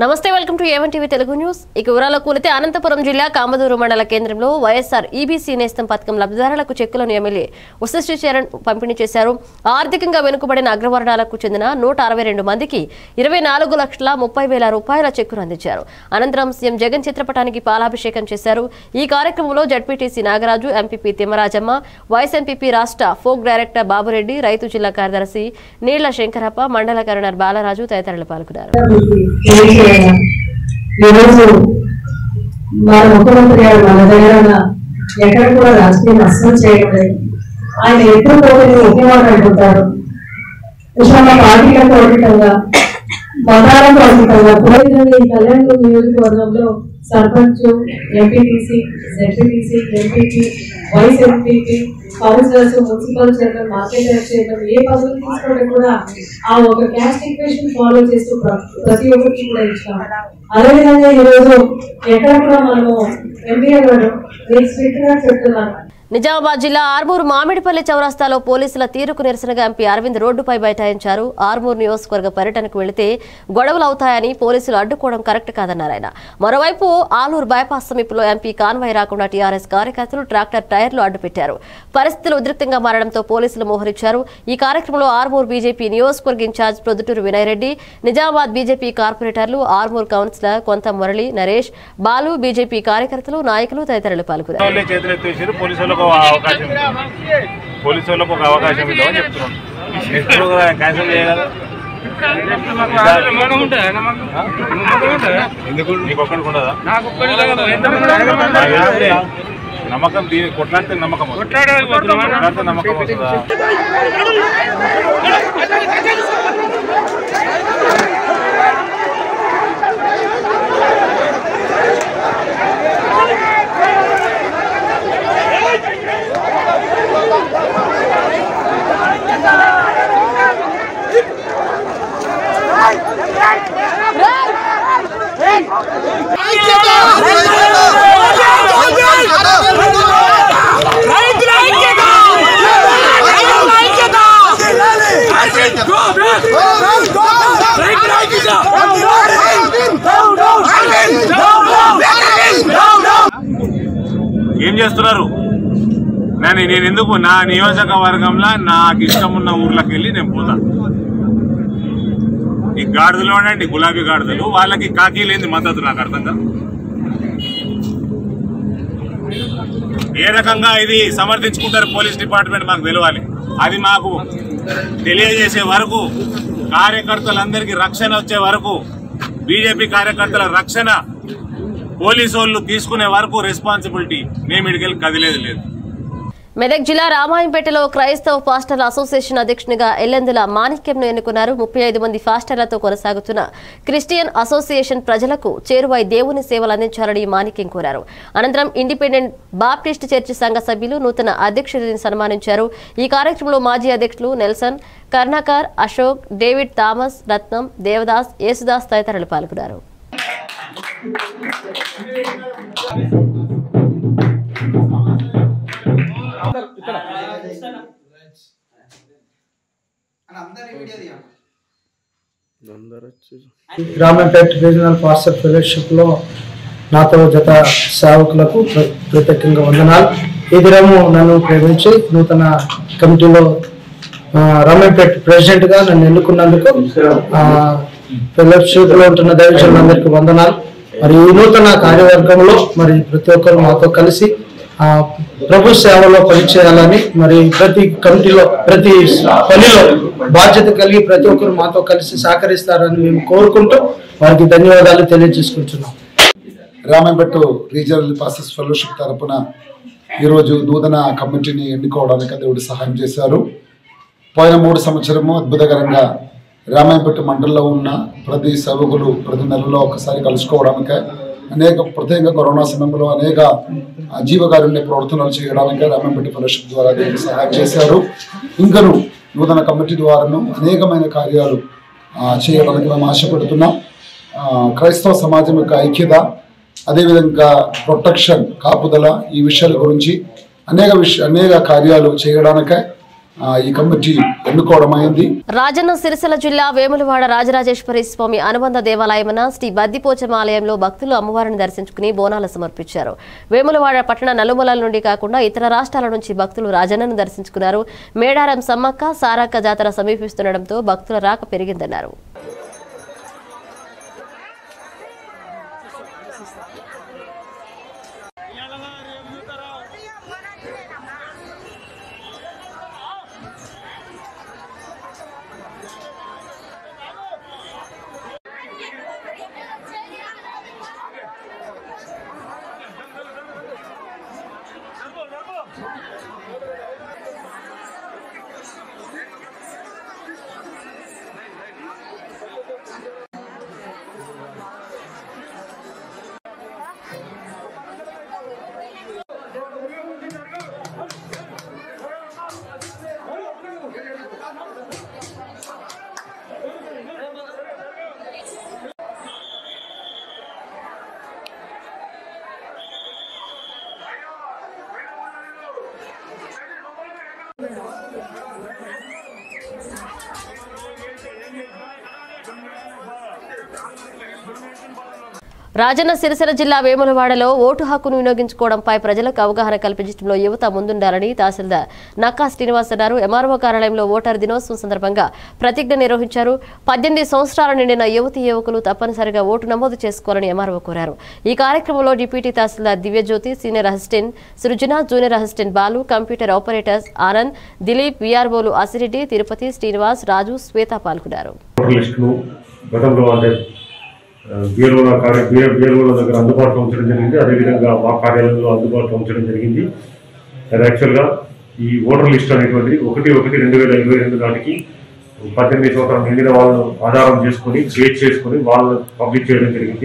నమస్తే welcome to A one TV Telugu news ఇక వివరాల కూలితే అనంతపురం జిల్లా కామదూరు మండల కేంద్రంలో వైఎస్ఆర్ ఈబీసీ నేస్తం పథకం లబ్ధిదారులకు చెక్కులను ఎమ్మెల్యే ఉషశ్రీ చరణ్ పంపిణీ చేశారు ఆర్థికంగా వెనుకబడిన అగ్రవర్ణాలకు చెందిన నూట అరవై రెండు మందికి ఇరవై నాలుగు లక్షల ముప్పై వేల రూపాయల చెక్కును అందించారు అనంతరం సీఎం జగన్ చిత్రపటానికి పాలాభిషేకం చేశారు ఈ కార్యక్రమంలో ZPTC Nagaraju MPP Thimmarajamma vice MPP రాష్ట్ర ఫోక్ డైరెక్టర్ బాబురెడ్డి రైతు జిల్లా కార్యదర్శి నీళ్ల శంకరప్ప మండల కరుణర్ బాలరాజు తదితరులు పాల్గొన్నారు తెలియజేయాలి. ఈరోజు మన ముఖ్యమంత్రి గారు మన దగ్గర ఎక్కడ కూడా రాజకీయం అస్సలు చేయడం లేదు ఆయన ఎప్పుడు పోటీ ఒకే మాట అంటుంటారు విషయంలో పార్టీలకు అతీతంగా మతాలకు అతీతంగా అదేవిధంగా ఈ కళ్యాణ్ నియోజకవర్గంలో sarpanch MPTC ZPTC MPP vice MPP councillors municipal chairman market chairman ఏ పదవులు తీసుకుంటే కూడా ఆ ఒక క్యాస్ట్ ఈక్వేషన్ ఫాలో చేస్తూ ప్ర- ప్రతి ఒక్కరికి కూడా ఇచ్చాం అదేవిధంగా ఈ రోజు ఎక్కడ కూడా మనము ఎంపీఆర్ గారు నేను స్ట్రిక్ట్ గా చెప్తున్నాను నిజామాబాద్ జిల్లా ఆర్మూరు మామిడిపల్లి చౌరస్తాలో పోలీసుల తీరుకు నిరసనగా ఎంపీ అరవింద్ రోడ్డుపై బైఠాయించారు ఆర్మూరు నియోజకవర్గ పర్యటనకు వెళితే గొడవలు అవుతాయని పోలీసులు అడ్డుకోవడం కరెక్ట్ కాదన్నారు ఆయన మరోవైపు ఆలూరు బైపాస్ సమీపంలో ఎంపీ కాన్వాయ్ రాకుండా టీఆర్ఎస్ కార్యకర్తలు ట్రాక్టర్ టైర్లు అడ్డుపెట్టారు పరిస్థితులు ఉద్రిక్తంగా మారడంతో పోలీసులు మోహరించారు ఈ కార్యక్రమంలో ఆర్మూరు బీజేపీ నియోజకవర్గ ఇన్ఛార్జ్ ప్రొద్దుటూరు వినయ్ రెడ్డి నిజామాబాద్ బీజేపీ కార్పొరేటర్లు ఆర్మూరు కౌన్సిలర్ కొంత మురళి నరేష్ బాలు బీజేపీ కార్యకర్తలు నాయకులు తదితరులు పాల్గొన్నారు వాళ్ళే చేతులు ఎత్తేసారు పోలీసు వాళ్ళకు ఒక అవకాశం ఇద్దాం పోలీసు వాళ్ళకు ఒక అవకాశం ఇద్దామని చెప్తున్నాం ఎప్పుడు కూడా క్యాన్సిల్ చేయగలరు ఎందుకు నీకు ఒక్కడికి ఉండదా నాకు యాభై. నమ్మకం దీని కొట్లాడితే నమ్మకం వస్తుంది. కొట్లాడితే నమ్మకం వస్తుందా ఏం చేస్తున్నారు నేను నేను ఎందుకు నా నియోజకవర్గంలో నాకు ఇష్టం ఉన్న ఊర్లోకి వెళ్ళి నేను పోతా ఈ గాడిదలు ఉండండి గులాబీ గాడిదలు వాళ్ళకి కాకీ లేని మద్దతు నాకు అర్థం కాదు ఏ రకంగా ఇది సమర్థించుకుంటారు పోలీస్ డిపార్ట్మెంట్ మాకు తెలియాలి అది మాకు తెలియజేసే వరకు కార్యకర్తలందరికీ రక్షణ వచ్చే వరకు బీజేపీ కార్యకర్తల రక్షణ పోలీసు వాళ్ళు తీసుకునే వరకు రెస్పాన్సిబిలిటీ మేము ఇడికెళ్ళి కదిలేదు లేదు మెదక్ జిల్లా రామాయంపేటలో క్రైస్తవ పాస్టర్ల అసోసియేషన్ అధ్యక్షునిగా ఎల్లెందుల మాణిక్యంను ఎన్నుకున్నారు ముప్పై ఐదు మంది పాస్టర్లతో కొనసాగుతున్న క్రిస్టియన్ అసోసియేషన్ ప్రజలకు చేరువై దేవుని సేవలు అందించాలని మాణిక్యం కోరారు అనంతరం ఇండిపెండెంట్ బాప్టిస్ట్ చర్చి సంఘ సభ్యులు నూతన అధ్యక్షుడిని సన్మానించారు ఈ కార్యక్రమంలో మాజీ అధ్యక్షులు Nelson Karnakar Ashok David Thomas Ratnam Devadas Yesudas తదితరులు పాల్గొన్నారు గ్రామంపేట రీజనల్ పాస్టర్ ఫెలోషిప్ లో నాతో జత సేవకులకు ప్ర- ప్రత్యేకంగా వందనాలు ఈ దినము నన్ను ప్రేమించి నూతన కమిటీలో ఆ, రామంపేట ప్రెసిడెంట్ గా నన్ను ఎన్నుకున్నందుకు ఫెలోషిప్ లో ఉంటున్న దైవజనులందరికీ వందనాలు మరి ఈ నూతన కార్యవర్గంలో మరి ప్రతి ఒక్కరు మాతో కలిసి ఆ, ప్రభు సేవలో పనిచేయాలని మరి ప్రతి కమిటీలో ప్రతి పనిలో బాధ్యత కలిగి ప్రతి ఒక్కరు మాతో కలిసి సహకరిస్తారని మేము కోరుకుంటూ వారికి ధన్యవాదాలు తెలియజేసుకుంటున్నాం రామంపేట రీజనల్ పాసెస్ ఫెలోషిప్ తరపున ఈరోజు నూతన కమిటీని ఎన్నుకోవడానికి దేవుడు సహాయం చేశారు పోయిన మూడు సంవత్సరము అద్భుతకరంగా రామాయపేట మండలంలో ఉన్న ప్రతి సేవకులు ప్రతి నెలలో ఒకసారి కలుసుకోవడానికి అనేక ప్రత్యేకంగా కరోనా సమయంలో అనేక ఆ, జీవకారుణ్య ప్రవర్తనలు చేయడానికి రామాయపేట ఫెలోషిప్ ద్వారా దేవుడు సహాయం చేశారు ఇంకను నూతన కమిటీ ద్వారాను అనేకమైన కార్యాలు ఆ, చేయడానికి మేము ఆశపడుతున్నాం ఆ, క్రైస్తవ సమాజం యొక్క ఐక్యత అదేవిధంగా ప్రొటెక్షన్ కాపుదల ఈ విషయాల గురించి అనేక విష అనేక కార్యాలు చేయడానికే ఆ, ఈ కమిటీ ఎన్నుకోవడం అయింది రాజన్న సిరిసిల్ల జిల్లా వేములవాడ రాజరాజేశ్వరి స్వామి అనుబంధ దేవాలయమున శ్రీ బద్దిపోచమ్మ ఆలయంలో భక్తులు అమ్మవారిని దర్శించుకుని బోనాలు సమర్పించారు వేములవాడ పట్టణ నలుమూలల నుండి కాకుండా ఇతర రాష్ట్రాల నుంచి భక్తులు రాజన్నను దర్శించుకున్నారు మేడారం సమ్మక్క సారక్క జాతర సమీపిస్తుండటంతో భక్తుల రాక పెరిగిందన్నారు రాజన్న సిరిసిల్ల జిల్లా వేములవాడలో ఓటు హక్కును వినియోగించుకోవడంపై ప్రజలకు అవగాహన కల్పించడంలో యువత ముందుండాలని తహసీల్దార్ నక్కా శ్రీనివాస్ అన్నారు ఎంఆర్ఓ కార్యాలయంలో ఓటర్ దినోత్సవం సందర్భంగా ప్రతిజ్ఞ నిర్వహించారు పద్దెనిమిది సంవత్సరాల నిండిన యువతి యువకులు తప్పనిసరిగా ఓటు నమోదు చేసుకోవాలని ఎంఆర్ఓ కోరారు ఈ కార్యక్రమంలో deputy tahsildar Divyajyothi senior assistant Srujana junior assistant Balu computer operators Anand Dileep విఆర్ఓలు అసిరెడ్డి తిరుపతి శ్రీనివాస్ రాజు శ్వేత పాల్గొన్నారు ఓటర్ లిస్టును గతంలో అంటే బీఎల్ఓల కార్య బీఎల్ఓల దగ్గర అందుబాటులో ఉంచడం జరిగింది అదేవిధంగా మా కార్యాలయంలో అందుబాటులో ఉంచడం జరిగింది అది యాక్చువల్గా ఈ ఓటర్ లిస్ట్ అనేటువంటిది ఒకటి ఒకటి రెండు వేల ఇరవై రెండు నాటికి పద్దెనిమిది సంవత్సరాలు నిండిన వాళ్ళను ఆధారం చేసుకొని క్రియేట్ చేసుకొని వాళ్ళని పబ్లిక్ చేయడం జరిగింది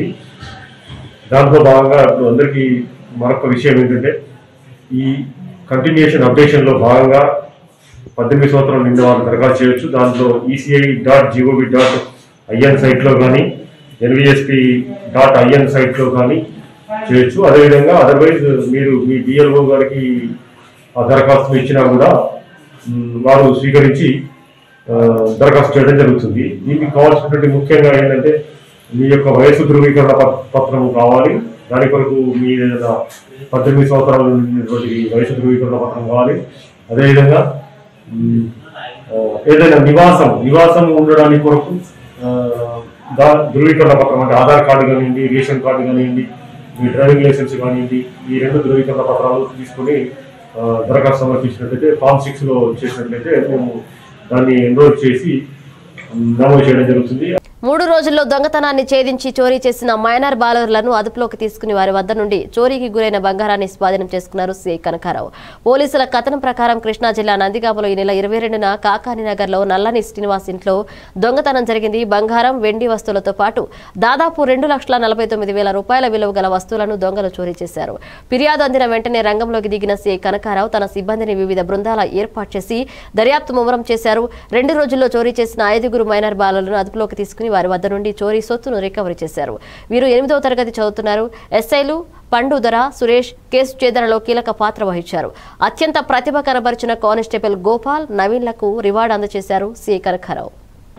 దాంట్లో భాగంగా ఇప్పుడు అందరికీ మరొక విషయం ఏంటంటే ఈ కంటిన్యూషన్ అప్డేషన్లో భాగంగా పద్దెనిమిది సంవత్సరాలు నిండిన వాళ్ళు దరఖాస్తు చేయొచ్చు దాంట్లో ECI dot GOV dot IN సైట్లో కానీ ఎన్విఎస్పి డాట్ ఐఎన్ సైట్లో కానీ చేయొచ్చు అదేవిధంగా అదర్వైజ్ మీరు మీ డిఎల్ఓ గారికి ఆ దరఖాస్తు ఇచ్చినా కూడా మ్, వారు స్వీకరించి ఆ, దరఖాస్తు చేయడం జరుగుతుంది దీనికి కావాల్సినటువంటి ముఖ్యంగా ఏంటంటే మీ యొక్క వయసు ధృవీకరణ ప- పత్రం కావాలి దాని కొరకు మీ ఏదైనా పద్దెనిమిది సంవత్సరాల నుండి వయసు ధృవీకరణ పత్రం కావాలి అదేవిధంగా మ్, ఆ, ఏదైనా నివాసం నివాసం ఉండడానికి కొరకు ఆ, దా ధృవీకరణ పత్రం అంటే ఆధార్ కార్డు కానివ్వండి రేషన్ కార్డు కానివ్వండి మీ డ్రైవింగ్ లైసెన్స్ కానివ్వండి ఈ రెండు ధృవీకరణ పత్రాలు తీసుకొని ఆ, దరఖాస్తు సమర్పించినట్లయితే ఫామ్ సిక్స్ లో చేసినట్లయితే మేము దాన్ని ఎన్రోల్ చేసి మ్, నమోదు చేయడం జరుగుతుంది మూడు రోజుల్లో దొంగతనాన్ని ఛేదించి చోరీ చేసిన మైనర్ బాలర్లను అదుపులోకి తీసుకుని వారి వద్ద నుండి చోరీకి గురైన బంగారాన్ని స్వాధీనం చేసుకున్నారు సిఐ కనకారావు పోలీసుల కథనం ప్రకారం కృష్ణా జిల్లా నందిగామలో ఈ నెల ఇరవై రెండున కాకాని నగర్లో నల్లని శ్రీనివాస్ ఇంట్లో దొంగతనం జరిగింది బంగారం వెండి వస్తువులతో పాటు దాదాపు రెండు లక్షల నలభై తొమ్మిది వేల రూపాయల విలువ గల వస్తువులను దొంగలు చోరీ చేశారు ఫిర్యాదు అందిన వెంటనే రంగంలోకి దిగిన సిఐ కనకారావు తన సిబ్బందిని వివిధ బృందాల ఏర్పాటు చేసి దర్యాప్తు ముమ్మరం చేశారు రెండు రోజుల్లో చోరీ చేసిన ఐదుగురు మైనర్ బాలలను అదుపులోకి తీసుకుని వారి వద్ద నుండి చోరీ సొత్తును రికవరీ చేశారు వీరు ఎనిమిదవ తరగతి చదువుతున్నారు ఎస్ఐలు పండు ధర సురేష్ కేసు ఛేదనలో కీలక పాత్ర వహించారు అత్యంత ప్రతిభ కనబరిచిన కానిస్టేబుల్ గోపాల్ నవీన్లకు రివార్డు అందజేశారు సిఐ కనకారావు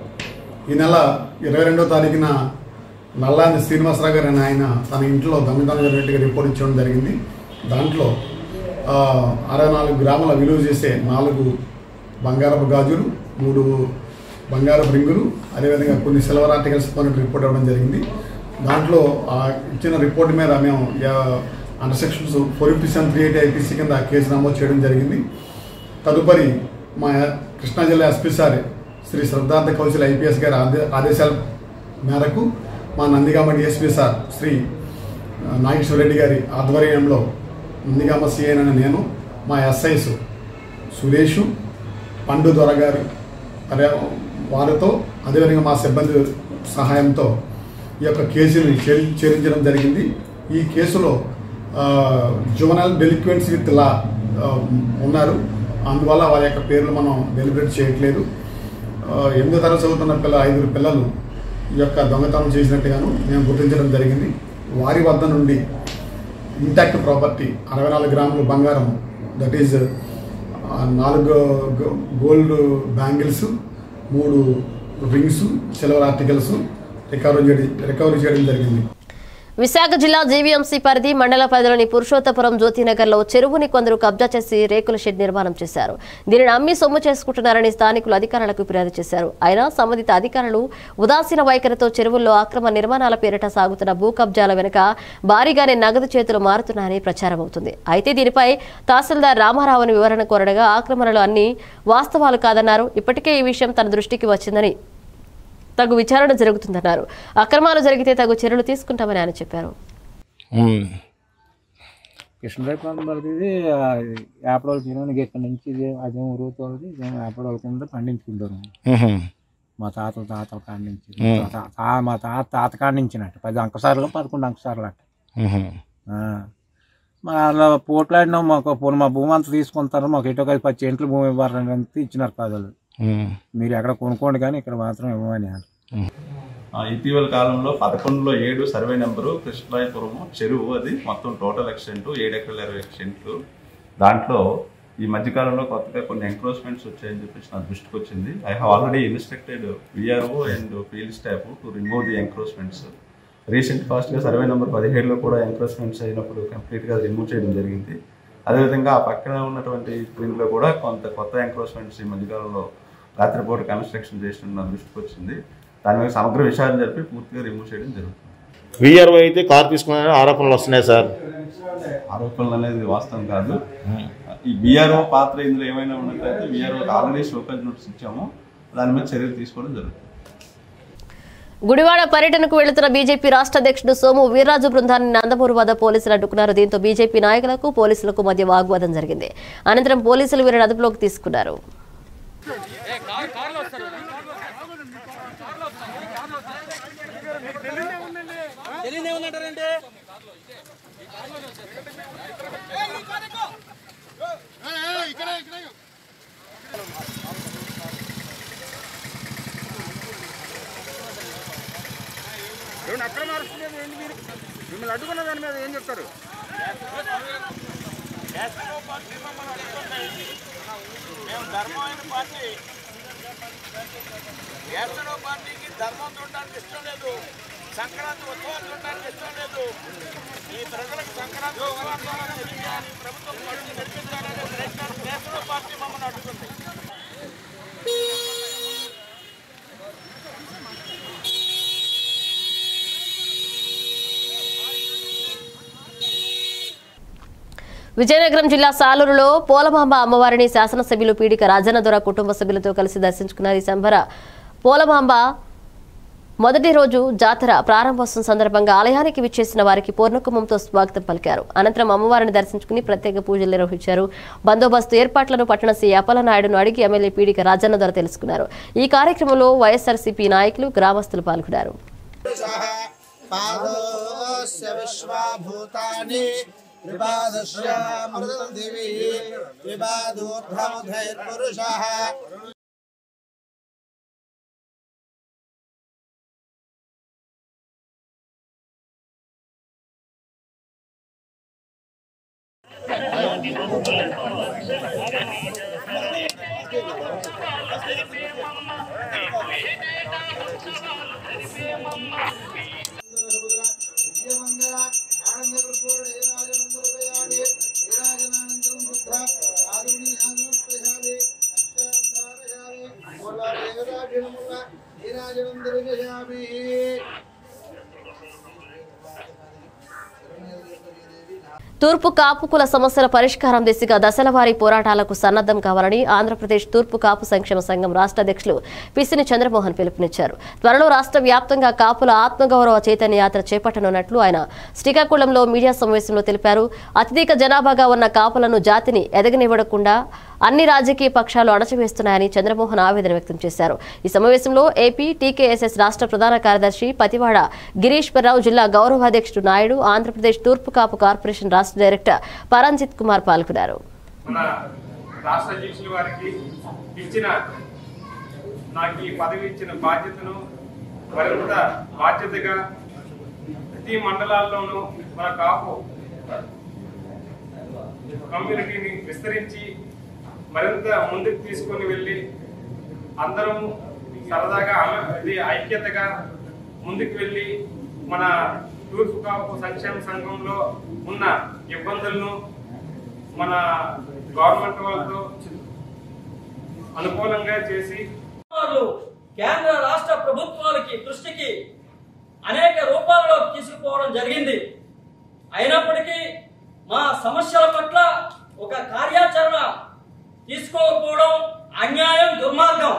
ఈ నెల ఇరవై రెండో తారీఖున నల్లాంది శ్రీనివాసరావు గారు అనే ఆయన తన ఇంట్లో దొంగతనం జరిగినట్టుగా రిపోర్ట్ ఇచ్చడం జరిగింది దాంట్లో ఆ, అరవై నాలుగు గ్రాముల విలువ చేసే నాలుగు బంగారపు గాజులు మూడు బంగారపు రింగులు అదేవిధంగా కొన్ని సిల్వర్ ఆర్టికల్స్ కొన్నట్టు రిపోర్ట్ ఇవ్వడం జరిగింది దాంట్లో ఆ ఇచ్చిన రిపోర్ట్ మీద మేము under sections four fifty seven three eighty IPC కింద కేసు నమోదు చేయడం జరిగింది తదుపరి మా కృష్ణా జిల్లా SP sir Shri Siddharth Kaushal IPS గారి ఆదే ఆదేశాల మేరకు మా నందిగామ డిఎస్పీ సార్ శ్రీ ఆ, నాగేశ్వర రెడ్డి గారి ఆధ్వర్యంలో నందిగామ సిఐన్ అని నేను మా ఎస్ఐస్ సురేష్ పండు దొర గారు అదే వారితో అదేవిధంగా మా సిబ్బంది సహాయంతో ఈ యొక్క కేసుని ఛేది- ఛేదించడం జరిగింది ఈ కేసులో జువనల్ డెలిక్వెంట్స్ విత్ లా ఉన్నారు అందువల్ల వారి యొక్క పేర్లు మనం డెలిబరేట్ చేయట్లేదు ఆ, ఎనిమిదో తరగతి చదువుతున్న పిల్ల ఐదుగురు పిల్లలు ఈ యొక్క దొంగతనం చేసినట్టుగాను మేము గుర్తించడం జరిగింది వారి వద్ద నుండి ఇంటాక్ట్ ప్రాపర్టీ అరవై నాలుగు గ్రాములు బంగారం దట్ ఈజ్ ఆ, నాలుగు గో- గోల్డ్ బ్యాంగిల్స్ మూడు రింగ్స్ సిల్వర్ ఆర్టికల్స్ రికవరీ చేయడం రికవరీ చేయడం జరిగింది విశాఖ జిల్లా జీవీఎంసీ పరిధి మండల పరిధిలోని పురుషోత్తపురం జ్యోతినగర్లో చెరువుని కొందరు కబ్జా చేసి రేకుల షెడ్ నిర్మాణం చేశారు దీనిని అమ్మి సొమ్ము చేసుకుంటున్నారని స్థానికులు అధికారులకు ఫిర్యాదు చేశారు అయినా సంబంధిత అధికారులు ఉదాసీన వైఖరితో చెరువుల్లో అక్రమ నిర్మాణాల పేరిట సాగుతున్న భూ కబ్జాల వెనుక భారీగానే నగదు చేతులు మారుతున్నాయని ప్రచారం అవుతుంది అయితే దీనిపై తహసీల్దార్ రామారావుని వివరణ కోరడగా ఆక్రమణలు అన్ని వాస్తవాలు కాదన్నారు ఇప్పటికే ఈ విషయం తన దృష్టికి వచ్చిందని తగు విచారణ జరుగుతుందన్నారు అక్రమాలు జరిగితే తగు చర్యలు తీసుకుంటామని ఆయన చెప్పారు కృష్ణరాయపాలెం పడితే ఇది యాపడోళ్ళ తినడానికి ఇక్కడ నుంచి ఇది అదేం ఉరువు తోలిది ఇదేం యాపడోళ్ళ కింద పండించుకుంటారు మా తాతల తాతల కాడి నుంచి మా తా- తా- మా తాత తాత కాడి నుంచినట్టు పది అంకసార్లు పదకొండు అంకసార్లు అట్ట ఆ. మరి అలా పోట్లాడినా మాకు పోనీ మా భూమి అంతా తీసుకుంటారు మాకు ఎటో కలిసి పది చెంట్లు భూమి ఇవ్వాలని అంతా ఇచ్చినారు కాదు మీరు ఎక్కడ కొనుక్కోండి కానీ ఇక్కడ మాత్రం ఇవ్వమని అన్నారు. ఆ, ఇటీవల కాలంలో పదకొండులో ఏడు సర్వే నెంబరు కృష్ణరాయపురము చెరువు అది మొత్తం టోటల్ ఎక్స్టెంట్ ఏడు ఎకరాల ఇరవై ఎక్స్టెంట్లు దాంట్లో ఈ మధ్యకాలంలో కొత్తగా కొన్ని ఎంక్రోచ్మెంట్స్ వచ్చాయని చెప్పేసి నా దృష్టికి వచ్చింది I have already instructed VRO and field staff to remove the encroachments recent ఫాస్ట్గా సర్వే నెంబర్ పదిహేడులో కూడా ఎంక్రోచ్మెంట్స్ అయినప్పుడు కంప్లీట్గా రిమూవ్ చేయడం జరిగింది అదేవిధంగా ఆ పక్కన ఉన్నటువంటి దీంట్లో కూడా కొంత కొత్త ఎంక్రోచ్మెంట్స్ ఈ మధ్యకాలంలో రాత్రిపూట కన్స్ట్రక్షన్ చేసిన నా దృష్టికి వచ్చింది దాని మీద సమగ్ర విచారణ జరిపి పూర్తిగా రిమూవ్ చేయడం జరుగుతుంది విఆర్ఓ అయితే కార్ తీసుకున్నారని ఆరోపణలు వస్తున్నాయి సార్ ఆరోపణలు అనేది వాస్తవం కాదు ఈ బీఆర్ఓ పాత్ర ఇందులో ఏమైనా ఉన్నట్లయితే బీఆర్ఓ ఆల్రెడీ షోకాజ్ నోటీస్ ఇచ్చాము దాని మీద చర్యలు తీసుకోవడం జరుగుతుంది గుడివాడ పర్యటనకు వెళుతున్న బీజేపీ రాష్ట్ర అధ్యక్షుడు సోము వీర్రాజు బృందాన్ని నందమూరు వద్ద పోలీసులు అడ్డుకున్నారు దీంతో బీజేపీ నాయకులకు పోలీసులకు మధ్య వాగ్వాదం జరిగింది అనంతరం పోలీసులు వీరిని అదుపులోకి తీసుకున్నారు మిమ్మల్ని అడ్డుకున్న దాని మీద ఏం చెప్తారు మేము ధర్మమైన పార్టీ ఎస్ఎడో పార్టీకి ధర్మం చూడడానికి ఇష్టం లేదు సంక్రాంతి ఉత్సవాలు చూడడానికి ఇష్టం లేదు ఈ ప్రజలకు సంక్రాంతి ఉత్సవాల ద్వారా తెలియాలి ప్రభుత్వం పనులు నడిపించాలనే ప్రయత్నాలు ఎస్ఎడో పార్టీ మమ్మల్ని అడ్డుకుంది విజయనగరం జిల్లా సాలూరులో పోలమాంబ అమ్మవారిని శాసనసభ్యులు పీడిక రాజన్నదొర కుటుంబ సభ్యులతో కలిసి దర్శించుకున్నారు ఈ సంబర పోలమాంబ మొదటి రోజు జాతర ప్రారంభోత్సవం సందర్భంగా ఆలయానికి విచ్చేసిన వారికి పూర్ణకుంభంతో స్వాగతం పలికారు అనంతరం అమ్మవారిని దర్శించుకుని ప్రత్యేక పూజలు నిర్వహించారు బందోబస్తు ఏర్పాట్లను పట్టణ సి అప్పలనాయుడును అడిగి ఎమ్మెల్యే పీడిక రాజన్న ద్వారా తెలుసుకున్నారు ఈ కార్యక్రమంలో వైఎస్ఆర్సీపీ నాయకులు గ్రామస్తులు పాల్గొన్నారు పాదోస్య విశ్వాభూతాని త్రిపాదశ్యామృతం దివి త్రిపాదూర్ధ్వముఖైర్పురుషः తూర్పు కాపు కుల సమస్యల పరిష్కారం దిశగా దశలవారీ పోరాటాలకు సన్నద్దం కావాలని ఆంధ్రప్రదేశ్ తూర్పు కాపు సంక్షేమ సంఘం రాష్ట్ర అధ్యక్షులు పిసిని చంద్రమోహన్ పిలుపునిచ్చారు త్వరలో రాష్ట్ర వ్యాప్తంగా కాపుల ఆత్మగౌరవ చైతన్య యాత్ర చేపట్టనున్నట్లు ఆయన శ్రీకాకుళంలో మీడియా సమావేశంలో తెలిపారు అత్యధిక జనాభాగా ఉన్న కాపులను జాతిని ఎదగనివ్వకుండా అన్ని రాజకీయ పక్షాలు అణచివేస్తున్నాయని చంద్రమోహన్ ఆవేదన వ్యక్తం చేశారు ఈ సమావేశంలో ఏపీ టీకేఎస్ఎస్ రాష్ట్ర ప్రధాన కార్యదర్శి పతివాడ గిరీశ్వరరావు జిల్లా గౌరవాధ్యక్షుడు నాయుడు ఆంధ్రప్రదేశ్ తూర్పు కాపు కార్పొరేషన్ రాష్ట్ర డైరెక్టర్ పరంజిత్ కుమార్ పాల్గొన్నారు మన రాష్ట్ర అధ్యక్షుల వారికి ఇచ్చిన నాకు ఈ పదవి ఇచ్చిన బాధ్యతను మరింత బాధ్యతగా ప్రతి మండలాల్లోనూ మన కాపు కమ్యూనిటీని విస్తరించి మరింత ముందుకు తీసుకొని వెళ్ళి అందరం సరదాగా అమ- ఇది ఐక్యతగా ముందుకు వెళ్ళి మన తూర్పు కాపు సంక్షేమ సంఘంలో ఉన్న ఇబ్బందులను మన గవర్నమెంట్ వాళ్ళతో అనుకూలంగా చేసి వాళ్ళు కేంద్ర రాష్ట్ర ప్రభుత్వాలకి దృష్టికి అనేక రూపాలలో తీసుకుపోవడం జరిగింది అయినప్పటికీ మా సమస్యల పట్ల ఒక కార్యాచరణ తీసుకోకపోవడం అన్యాయం దుర్మార్గం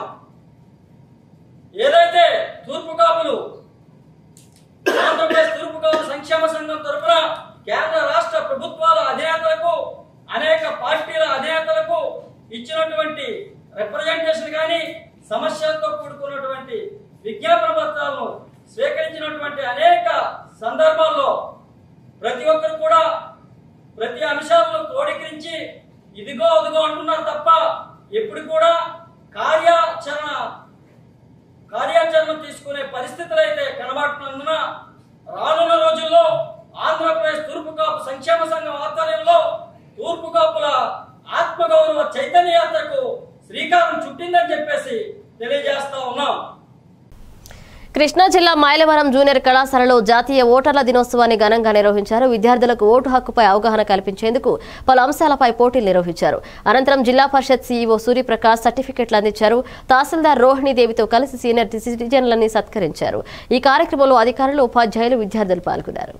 ఏదైతే తూర్పు కాపులు ఆంధ్రప్రదేశ్ తూర్పు కాపు సంక్షేమ సంఘం తరఫున కేంద్ర రాష్ట్ర ప్రభుత్వాల అధినేతలకు అనేక పార్టీల అధినేతలకు ఇచ్చినటువంటి రిప్రజెంటేషన్ కానీ సమస్యలతో కూడుకున్నటువంటి విజ్ఞాపన పత్రాలను స్వీకరించినటువంటి అనేక సందర్భాల్లో ప్రతి ఒక్కరు కూడా ప్రతి అంశాలను క్రోడీకరించి ఇదిగో అదిగో అంటున్నారు తప్ప ఎప్పుడు కూడా కార్యాచరణ కార్యాచరణ తీసుకునే పరిస్థితులు అయితే కనబడుతున్నందున రానున్న రోజుల్లో ఆంధ్రప్రదేశ్ తూర్పు కాపు సంక్షేమ సంఘం ఆధ్వర్యంలో తూర్పు కాపుల ఆత్మగౌరవ చైతన్య యాత్రకు శ్రీకారం చుట్టిందని చెప్పేసి తెలియజేస్తా ఉన్నాం కృష్ణా జిల్లా మైలవరం జూనియర్ కళాశాలలో జాతీయ ఓటర్ల దినోత్సవాన్ని ఘనంగా నిర్వహించారు విద్యార్థులకు ఓటు హక్కుపై అవగాహన కల్పించేందుకు పలు అంశాలపై పోటీలు నిర్వహించారు అనంతరం జిల్లా పరిషత్ సీఈఓ సూర్యప్రకాష్ సర్టిఫికెట్లు అందించారు తహసీల్దార్ రోహిణి దేవితో కలిసి సీనియర్ సిటిజన్లని సత్కరించారు ఈ కార్యక్రమంలో అధికారులు ఉపాధ్యాయులు విద్యార్థులు పాల్గొన్నారు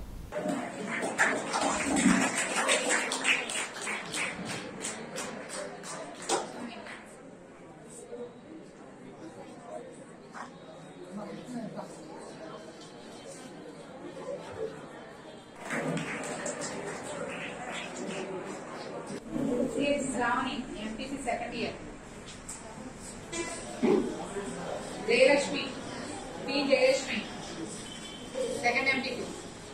CS Sravani MPC second year Jayalakshmi P Jayalakshmi second MPC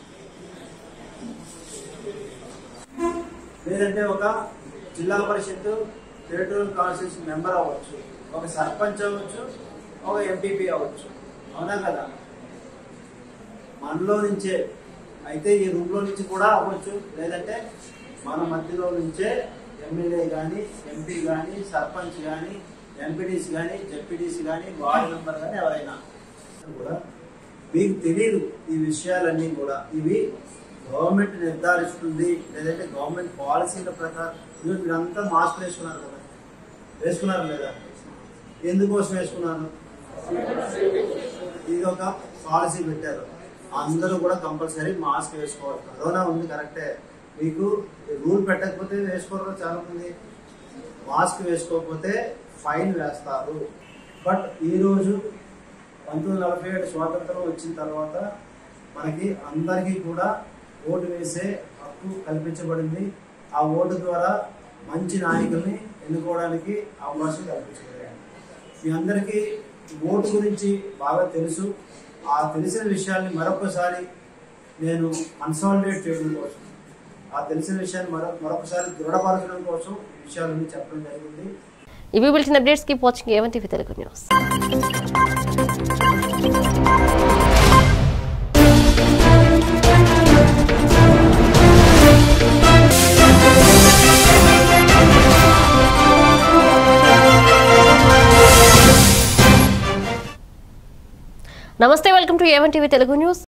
లేదంటే ఒక జిల్లా పరిషత్ టెరిటోరియల్ కాన్స్టిట్యూన్సీ మెంబర్ అవ్వచ్చు ఒక సర్పంచ్ అవ్వచ్చు ఒక ఎంపీపీ అవ్వచ్చు అవునా కదా మనలో నుంచే అయితే ఈ రూమ్లో నుంచి కూడా అవ్వచ్చు లేదంటే మన మధ్యలో నుంచే ఎమ్మెల్యే కానీ ఎంపీ కానీ సర్పంచ్ కానీ ఎంపీడీసీ కానీ జెడ్పీటీసీ కానీ వార్డు మెంబర్ కానీ ఎవరైనా కూడా మీకు తెలియదు ఈ విషయాలన్నీ కూడా ఇవి గవర్నమెంట్ నిర్ధారిస్తుంది లేదంటే గవర్నమెంట్ పాలసీల ప్రకారం ఇదిగో మీరంతా మాస్క్ వేసుకున్నారు కదా వేసుకున్నారు లేదా ఎందుకోసం వేసుకున్నారు ఇది ఒక పాలసీ పెట్టారు అందరూ కూడా కంపల్సరీ మాస్క్ వేసుకోవాలి కరోనా ఉంది కరెక్టే మీకు రూల్ పెట్టకపోతే వేసుకోరు చాలా మంది మాస్క్ వేసుకోకపోతే ఫైన్ వేస్తారు బట్ ఈరోజు పంతొమ్మిది నలభై ఏడు స్వాతంత్రం వచ్చిన తర్వాత మనకి అందరికీ కూడా ఓటు వేసే హక్కు కల్పించబడింది ఆ ఓటు ద్వారా మంచి నాయకుల్ని ఎన్నుకోవడానికి అవకాశం కల్పించబడింది మీ అందరికీ ఓటు గురించి బాగా తెలుసు ఆ తెలిసిన విషయాల్ని మరొకసారి నేను కన్సాలిడేట్ చేయడం కోసం ఆ తెలిసిన విషయాన్ని మరొక మరొకసారి దృఢపరచడం కోసం ఈ విషయాలన్నీ చెప్పడం జరిగింది ఇవి bulletin updates keep watching A one TV Telugu news నమస్తే welcome to A one TV Telugu news